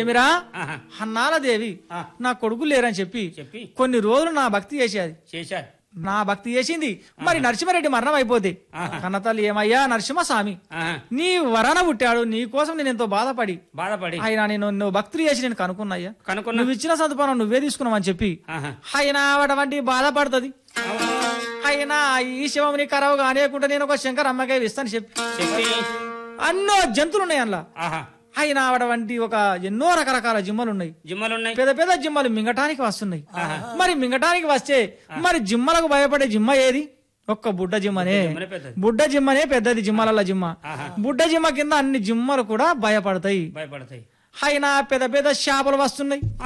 ఏమిరా ఆహా. హన్నాలదేవి ఆ. నా కొడుకు లేరని చెప్పి చెప్పి కొన్ని రోజులు నా భక్తి చేసేది చేశారు నా భక్తి చేసింది మరి నరసింహారెడ్డి మరణం అయిపోతే ఆహా. కన్నతల్లి ఏమయ్యా నరసింహస్వామి ఆహా. నీ వరణ పుట్టాడు నీ కోసం నేను ఎంతో బాధపడి బాధపడి ఆయన నేను నువ్వు భక్తులు చేసి నేను కనుక్కున్నాయ్యా కనుక్కున్నా నువ్వు ఇచ్చిన సదుపాయం నువ్వే తీసుకున్నావని చెప్పి ఆహా. అయినా అటువంటి బాధపడుతుంది అయినా ఈ శివముని కరవు కానియకుండా నేను ఒక శంకర్ అమ్మకాయ ఇస్తాను చెప్పి చెప్పి అన్నో జంతువులు ఉన్నాయి అందులో ఆహా అయినా అటువంటి ఒక ఎన్నో రకరకాల జిమ్మలు ఉన్నాయి జిమ్మలున్నాయి పెద్ద పెద్ద జిమ్మలు మింగటానికి వస్తున్నాయి మరి మింగటానికి వస్తే మరి జిమ్మలకు భయపడే జిమ్మ ఏది ఒక్క బుడ్డ జిమ్మనే జిమ్మనే పెద్దది. బుడ్డ జిమ్మనే పెద్దది జిమ్మలల్ల జిమ్మ ఆహా. బుడ్డ జిమ్మ కింద అన్ని జిమ్మలు కూడా భయపడతాయి భయపడతాయి అయినా పెద్ద పెద్ద చేపలు వస్తున్నాయి